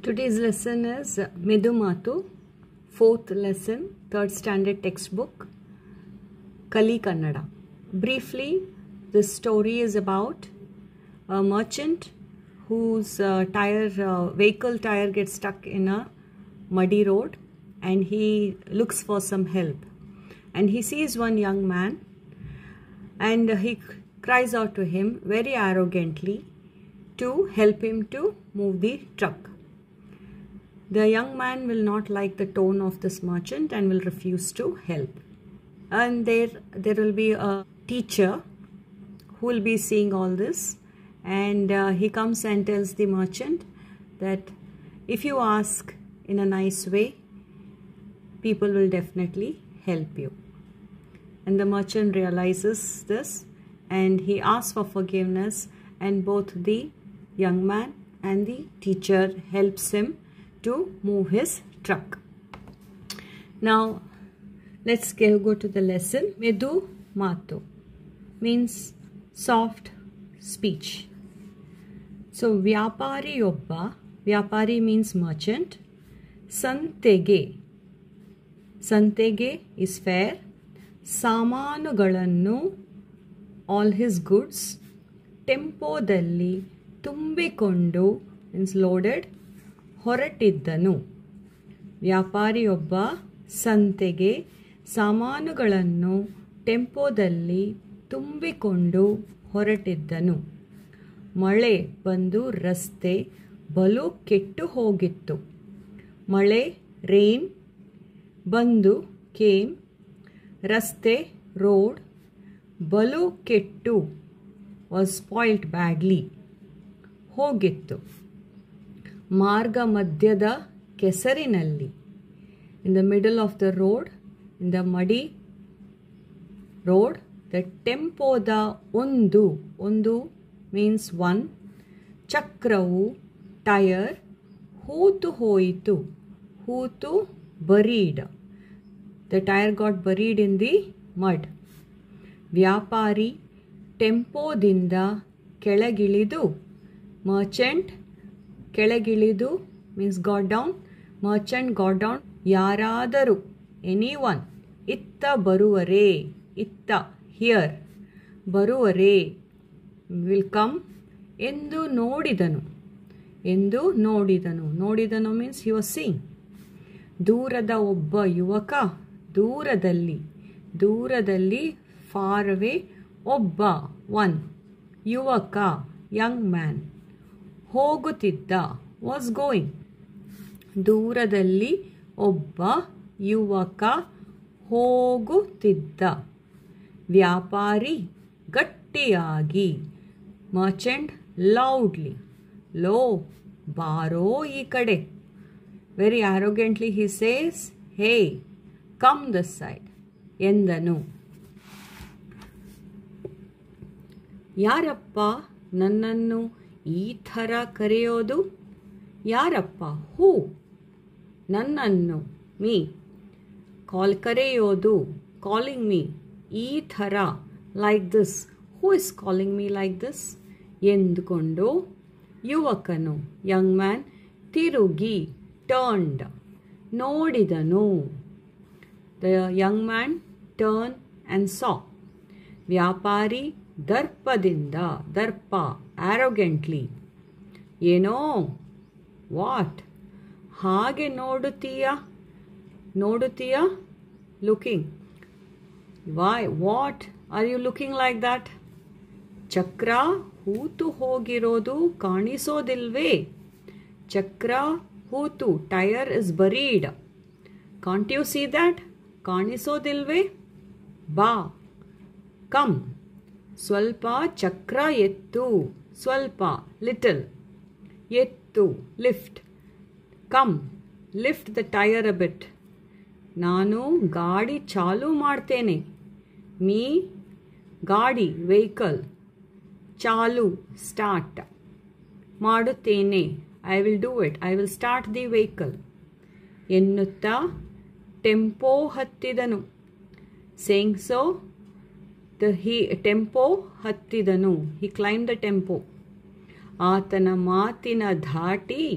Today's lesson is Medumatu, fourth lesson, third standard textbook, Kali Kannada. Briefly, this story is about a merchant whose uh, tire uh, vehicle tire gets stuck in a muddy road and he looks for some help and he sees one young man and he cries out to him very arrogantly to help him to move the truck the young man will not like the tone of this merchant and will refuse to help and there there will be a teacher who will be seeing all this and uh, he comes and tells the merchant that if you ask in a nice way people will definitely help you and the merchant realizes this and he asks for forgiveness and both the young man and the teacher helps him to move his truck now let's go to the lesson medu matu means soft speech so ವ್ಯಾಪಾರಿಯೊಬ್ಬ ವ್ಯಾಪಾರಿ means merchant ಸಂತೆಗೆ ಸಂತೆಗೆ is fair ಸಾಮಾನುಗಳನ್ನು all his goods ಟೆಂಪೋದಲ್ಲಿ ತುಂಬಿಕೊಂಡು means loaded ಹೊರಟಿದ್ದನು ವ್ಯಾಪಾರಿಯೊಬ್ಬ ಸಂತೆಗೆ ಸಾಮಾನುಗಳನ್ನು ಟೆಂಪೋದಲ್ಲಿ ತುಂಬಿಕೊಂಡು ಹೊರಟಿದ್ದನು ಮಳೆ ಬಂದು ರಸ್ತೆ ಬಲು ಕೆಟ್ಟು ಹೋಗಿತ್ತು ಮಳೆ ರೇನ್ ಬಂದು ಕೇಮ್ ರಸ್ತೆ ರೋಡ್ ಬಲು ಕೆಟ್ಟು ವಾಸ್ ಸ್ಪಾಯ್ಲ್ಡ್ ಬ್ಯಾಡ್ಲಿ ಹೋಗಿತ್ತು ಮಾರ್ಗ ಮಧ್ಯದ ಕೆಸರಿನಲ್ಲಿ in the middle of the road in the muddy road the ಟೆಂಪೋದ ಒಂದು ಒಂದು ಮೀನ್ಸ್ ಒನ್ ಚಕ್ರವು ಟಯರ್ ಹೂತು ಹೋಯಿತು ಹೂತು buried the tyre got buried in the mud ವ್ಯಾಪಾರಿ ಟೆಂಪೋದಿಂದ ಕೆಳಗಿಳಿದು ಮರ್ಚೆಂಟ್ ಕೆಳಗಿಳಿದು means got down merchant got down ಯಾರಾದರೂ ಎನಿ ಒನ್ ಇತ್ತ ಬರುವರೇ ಇತ್ತ ಹಿಯರ್ ಬರುವರೇ ವಿಲ್ ಕಮ್ ಎಂದು ನೋಡಿದನು ಎಂದು ನೋಡಿದನು ನೋಡಿದನು ಮೀನ್ಸ್ ಯು ವಾಸ್ ಸೀಂಗ್ ದೂರದ ಒಬ್ಬ ಯುವಕ ದೂರದಲ್ಲಿ ದೂರದಲ್ಲಿ ಫಾರ್ ಅವೇ ಒಬ್ಬ ಒನ್ ಯುವಕ ಯಂಗ್ ಮ್ಯಾನ್ ಹೋಗುತ್ತಿದ್ದ ವಾಸ್ ಗೋಯಿಂಗ್ ದೂರದಲ್ಲಿ ಒಬ್ಬ ಯುವಕ ಹೋಗುತ್ತಿದ್ದ ವ್ಯಾಪಾರಿ ಗಟ್ಟಿಯಾಗಿ ಮರ್ಚೆಂಟ್ ಲೌಡ್ಲಿ ಲೋ ಬಾರೋ ಈ ಕಡೆ very arrogantly he says hey come the side ಎಂದನು ಯಾರಪ್ಪ ನನ್ನನ್ನು ಈ ಥರ ಕರೆಯೋದು ಯಾರಪ್ಪ ಹೂ ನನ್ನನ್ನು ಮೀ ಕಾಲ್ ಕರೆಯೋದು ಕಾಲಿಂಗ್ ಮೀ ಈ ಥರ like this who is calling me like this ಎಂದುಕೊಂಡು ಯುವಕನು ಯಂಗ್ ಮ್ಯಾನ್ ತಿರುಗಿ ಟರ್ನ್ಡ್ ನೋಡಿದನು the young man turn and saw ವ್ಯಾಪಾರಿ ದರ್ಪದಿಂದ ದರ್ಪ ಆರೋಗೆಂಟ್ಲಿ ಏನೋ ವಾಟ್ ಹಾಗೆ ನೋಡುತ್ತೀಯ ನೋಡುತ್ತೀಯ looking why what are you looking like that ಚಕ್ರ ಹೂತು ಹೋಗಿರೋದು ಕಾಣಿಸೋದಿಲ್ವೇ ಚಕ್ರ ಹೂತು tyre is buried can't you see that ಕಾಣಿಸೋದಿಲ್ವೇ ಬಾ ಕಮ್ ಸ್ವಲ್ಪ ಚಕ್ರ ಎತ್ತು ಸ್ವಲ್ಪ ಲಿಟಲ್ ಎತ್ತು lift come lift the tyre ಅ ಬಿಟ್ ನಾನು ಗಾಡಿ ಚಾಲು ಮಾಡ್ತೇನೆ ಮೀ ಗಾಡಿ ವೆಹಿಕಲ್ ಚಾಲು ಸ್ಟಾರ್ಟ್ ಮಾಡುತ್ತೇನೆ I will do it I will start the vehicle ಎನ್ನುತ್ತಾ ಟೆಂಪೋ ಹತ್ತಿದನು saying so the he tempo ಹತ್ತಿದನು ಹಿ ಕ್ಲೈಮ್ ದ ಟೆಂಪೋ ಆತನ ಮಾತಿನ ಧಾಟಿ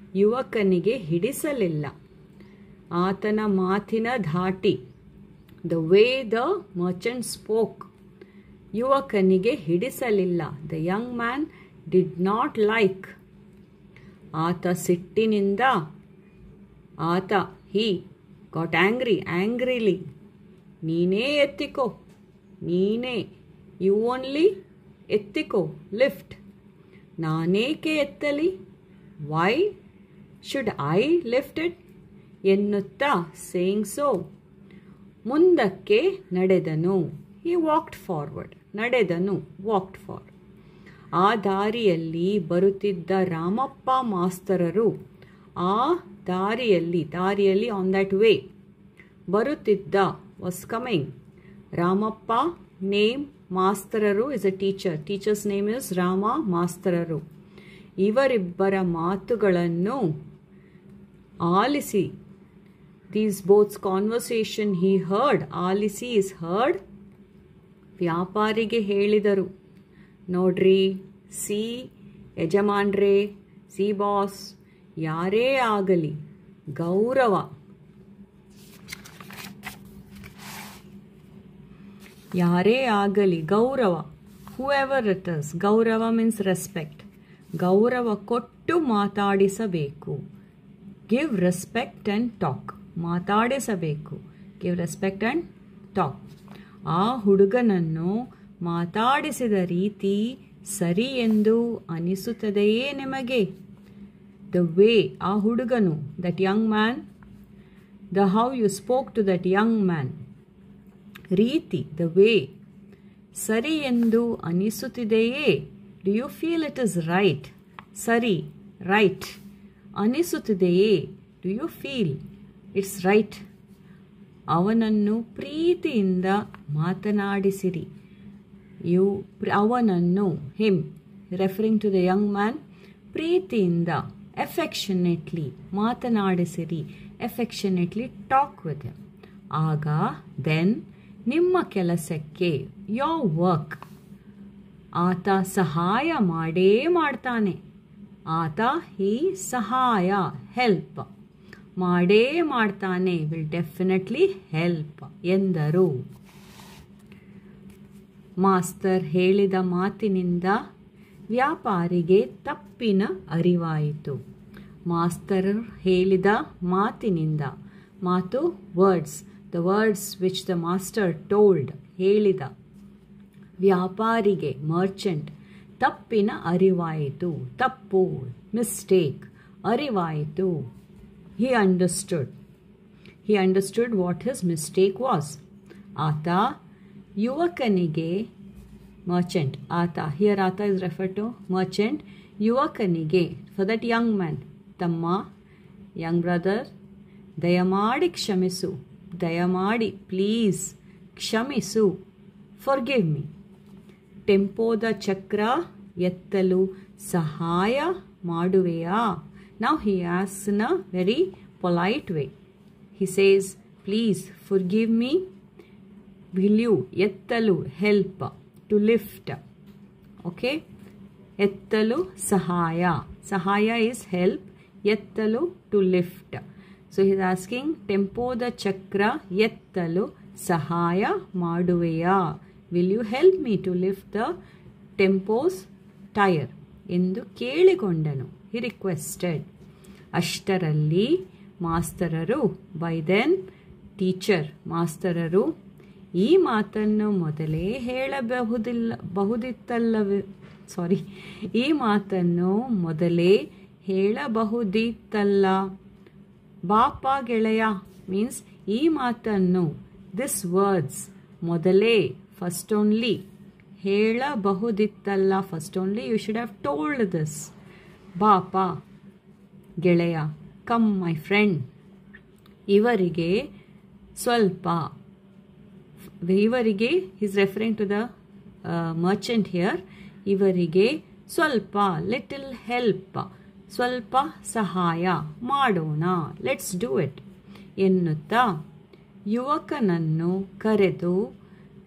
ಯುವಕನಿಗೆ ಹಿಡಿಸಲಿಲ್ಲ ಆತನ ಮಾತಿನ ಧಾಟಿ the way the merchant spoke ಯುವಕನಿಗೆ ಹಿಡಿಸಲಿಲ್ಲ the young man did not like ಆತ ಸಿಟ್ಟಿನಿಂದ ಆತ ಹಿ ಗಾಟ್ ಆಂಗ್ರಿ ಆಂಗ್ರಿಲಿ ನೀನೇ ಎತ್ತಿಕೋ ನೀನೇ ಯು ಓನ್ಲಿ ಎತ್ತಿಕೋ ಲಿಫ್ಟ್ ನಾನೇಕೆ ಎತ್ತಲಿ why should I lift it ಎನ್ನುತ್ತಾ ಸೇಯಿಂಗ್ ಸೋ ಮುಂದಕ್ಕೆ ನಡೆದನು ಈ ವಾಕ್ಡ್ ಫಾರ್ವರ್ಡ್ ನಡೆದನು ವಾಕ್ಡ್ ಫಾರ್ವರ್ಡ್ ಆ ದಾರಿಯಲ್ಲಿ ಬರುತ್ತಿದ್ದ ರಾಮಪ್ಪ ಮಾಸ್ತರರು ಆ ದಾರಿಯಲ್ಲಿ ದಾರಿಯಲ್ಲಿ ಆನ್ ದ್ಯಾಟ್ ವೇ ಬರುತ್ತಿದ್ದ ವಾಸ್ ಕಮಿಂಗ್ ರಾಮಪ್ಪ ನೇಮ್ ಮಾಸ್ತರರು is a teacher teachers name is Rama ಮಾಸ್ತರರು ಇವರಿಬ್ಬರ ಮಾತುಗಳನ್ನು ಆಲಿಸಿ these boths conversation he heard ಆಲಿಸಿ ಇಸ್ ಹರ್ಡ್ ವ್ಯಾಪಾರಿಗೆ ಹೇಳಿದರು ನೋಡ್ರಿ ಸಿ ಯಜಮಾನ್ರೇ ಸಿ ಬಾಸ್ ಯಾರೇ ಆಗಲಿ ಗೌರವ ಯಾರೇ ಆಗಲಿ ಗೌರವ ಹೂ ಎವರ್ ಇಟ್ ಇಸ್ ಗೌರವ ಮೀನ್ಸ್ ರೆಸ್ಪೆಕ್ಟ್ ಗೌರವ ಕೊಟ್ಟು ಮಾತಾಡಿಸಬೇಕು ಗಿವ್ ರೆಸ್ಪೆಕ್ಟ್ ಆ್ಯಂಡ್ ಟಾಕ್ ಮಾತಾಡಿಸಬೇಕು ಗಿವ್ ರೆಸ್ಪೆಕ್ಟ್ ಆ್ಯಂಡ್ ಟಾಕ್ ಆ ಹುಡುಗನನ್ನು ಮಾತಾಡಿಸಿದ ರೀತಿ ಸರಿ ಎಂದು ಅನಿಸುತ್ತದೆಯೇ ನಿಮಗೆ ದ ವೇ ಆ ಹುಡುಗನು that young man the how you spoke to that young man ರೀತಿ ದ ವೇ ಸರಿ ಎಂದು ಅನಿಸುತ್ತಿದೆಯೇ do you feel it is right ಸರಿ ರೈಟ್ ಅನಿಸುತ್ತಿದೆಯೇ do you feel it's right ಅವನನ್ನು ಪ್ರೀತಿಯಿಂದ ಮಾತನಾಡಿಸಿರಿ ಯು ಅವನನ್ನು him referring to the young man ಪ್ರೀತಿಯಿಂದ ಎಫೆಕ್ಷನೇಟ್ಲಿ ಮಾತನಾಡಿಸಿರಿ ಎಫೆಕ್ಷನೇಟ್ಲಿ ಟಾಕ್ ವಿತ್ ಹಿಮ್ ಆಗ ದೆನ್ ನಿಮ್ಮ ಕೆಲಸಕ್ಕೆ ಯೋರ್ ವರ್ಕ್ ಆತ ಸಹಾಯ ಮಾಡೇ ಮಾಡ್ತಾನೆ ಆತ ಈ ಸಹಾಯ ಹೆಲ್ಪ್ ಮಾಡೇ ಮಾಡ್ತಾನೆ ವಿಲ್ ಡೆಫಿನೆಟ್ಲಿ ಹೆಲ್ಪ್ ಎಂದರು ಮಾಸ್ತರ್ ಹೇಳಿದ ಮಾತಿನಿಂದ ವ್ಯಾಪಾರಿಗೆ ತಪ್ಪಿನ ಅರಿವಾಯಿತು ಮಾಸ್ತರ್ ಹೇಳಿದ ಮಾತಿನಿಂದ ಮಾತು words the words which the master told ಹೇಳಿದ ವ್ಯಾಪಾರಿಗೆ ಮರ್ಚೆಂಟ್ ತಪ್ಪಿನ ಅರಿವಾಯಿತು ತಪ್ಪು ಮಿಸ್ಟೇಕ್ ಅರಿವಾಯಿತು he understood he understood what his mistake was ಆತ ಯುವಕನಿಗೆ ಮರ್ಚೆಂಟ್ ಆತ ಹಿಯರ್ ಆತ ಇಸ್ ರೆಫರ್ ಟು ಮರ್ಚೆಂಟ್ ಯುವಕನಿಗೆ ಫಾರ್ ದಟ್ ಯಂಗ್ ಮ್ಯಾನ್ ತಮ್ಮ ಯಂಗ್ ಬ್ರದರ್ ದಯಮಾಡಿ ಕ್ಷಮಿಸು ದಯಮಾಡಿ ಪ್ಲೀಸ್ ಕ್ಷಮಿಸು ಫಾರ್ಗಿವ್ ಮಿ ಟೆಂಪೋದ ಚಕ್ರ ಎತ್ತಲು ಸಹಾಯ ಮಾಡುವೆಯಾ ನಾವು ಹಿ ಆಸ್ in a very polite way he says please forgive me will you ಎತ್ತಲು ಹೆಲ್ಪ್ ಟು ಲಿಫ್ಟ್ ಓಕೆ ಎತ್ತಲು ಸಹಾಯ ಸಹಾಯ ಈಸ್ ಹೆಲ್ಪ್ ಎತ್ತಲು to lift so is asking ಟೆಂಪೋದ ಚಕ್ರ ಎತ್ತಲು ಸಹಾಯ ಮಾಡುವೆಯಾ will you help me to lift the tempos tyre ಎಂದು ಕೇಳಿಕೊಂಡನು ಹಿ ರಿಕ್ವೆಸ್ಟೆಡ್ ಅಷ್ಟರಲ್ಲಿ ಮಾಸ್ತರರು ಬೈ ದೆನ್ ಟೀಚರ್ ಮಾಸ್ತರರು ಈ ಮಾತನ್ನು ಮೊದಲೇ ಹೇಳಬಹುದಿಲ್ಲ ಬಹುದಿತ್ತಲ್ಲವೇ ಸಾರಿ ಈ ಮಾತನ್ನು ಮೊದಲೇ ಹೇಳಬಹುದಿತ್ತಲ್ಲ ಬಾಪ ಗೆಳೆಯ ಮೀನ್ಸ್ ಈ ಮಾತನ್ನು ದಿಸ್ ವರ್ಡ್ಸ್ ಮೊದಲೇ ಫಸ್ಟ್ ಓನ್ಲಿ ಹೇಳಬಹುದಿತ್ತಲ್ಲ first only you should have told this ಬಾಪ ಗೆಳೆಯ ಕಮ್ ಮೈ ಫ್ರೆಂಡ್ ಇವರಿಗೆ ಸ್ವಲ್ಪ ಇವರಿಗೆ is referring to the merchant here ಇವರಿಗೆ ಸ್ವಲ್ಪ ಲಿಟಲ್ ಹೆಲ್ಪ್ ಸ್ವಲ್ಪ ಸಹಾಯ ಮಾಡೋಣ ಲೆಟ್ಸ್ ಡೂ ಇಟ್ ಎನ್ನುತ್ತಾ ಯುವಕನನ್ನು ಕರೆದು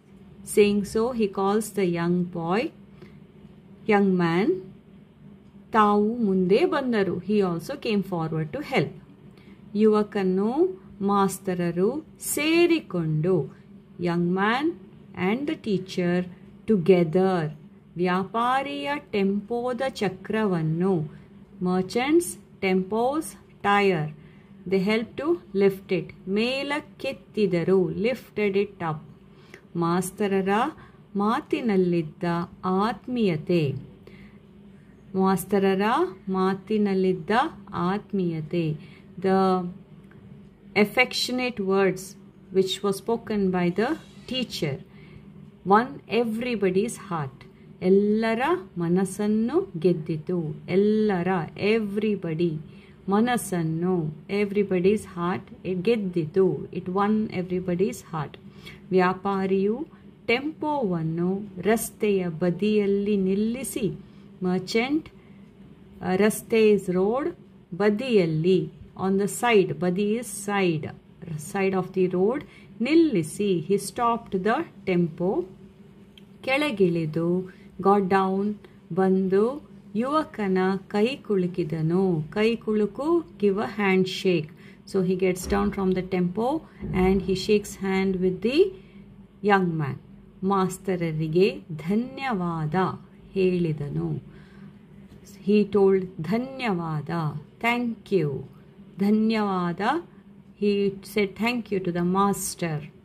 saying so he calls the young boy young man ತಾವು ಮುಂದೆ ಬಂದರು he also came forward to help ಯುವಕನು ಮಾಸ್ತರರು ಸೇರಿಕೊಂಡು young man and the teacher together ವ್ಯಾಪಾರಿಯ ಟೆಂಪೋದ ಚಕ್ರವನ್ನು merchant's tempo's tyre they help to lift it ಮೇಲಕ್ಕೆತ್ತಿದರು ಲಿಫ್ಟೆಡ್ ಇಟ್ ಅಪ್ ಮಾಸ್ತರರ ಮಾತಿನಲ್ಲಿದ್ದ ಆತ್ಮೀಯತೆ ಮಾಸ್ತರರ ಮಾತಿನಲ್ಲಿದ್ದ ಆತ್ಮೀಯತೆ the affectionate words which was spoken by the teacher won everybody's heart ಎಲ್ಲರ ಮನಸ್ಸನ್ನು ಗೆದ್ದಿತು ಎಲ್ಲರ ಎವ್ರಿಬಡಿ ಮನಸ್ಸನ್ನು ಎವ್ರಿಬಡೀಸ್ ಹಾರ್ಟ್ ಗೆದ್ದಿತು ಇಟ್ ಒನ್ ಎವ್ರಿಬಡೀಸ್ ಹಾರ್ಟ್ ವ್ಯಾಪಾರಿಯು ಟೆಂಪೋವನ್ನು ರಸ್ತೆಯ ಬದಿಯಲ್ಲಿ ನಿಲ್ಲಿಸಿ ಮರ್ಚೆಂಟ್ ರಸ್ತೆಸ್ ರೋಡ್ ಬದಿಯಲ್ಲಿ ಆನ್ ದ ಸೈಡ್ ಬದಿ is side side of the road ನಿಲ್ಲಿಸಿ ಹಿ ಸ್ಟಾಪ್ಡ್ ದ ಟೆಂಪೋ ಕೆಳಗಿಳಿದು ಗಾಡ್ ಡೌನ್ ಬಂದು ಯುವಕನ ಕೈ ಕುಳುಕಿದನು ಕೈ ಕುಳುಕು give a hand shake so he gets down from the tempo and he shakes hand with the young man ಮಾಸ್ತರರಿಗೆ ಧನ್ಯವಾದ ಹೇಳಿದನು ಹಿ ಟೋಲ್ಡ್ ಧನ್ಯವಾದ ಥ್ಯಾಂಕ್ ಯು ಧನ್ಯವಾದ he said thank you to the master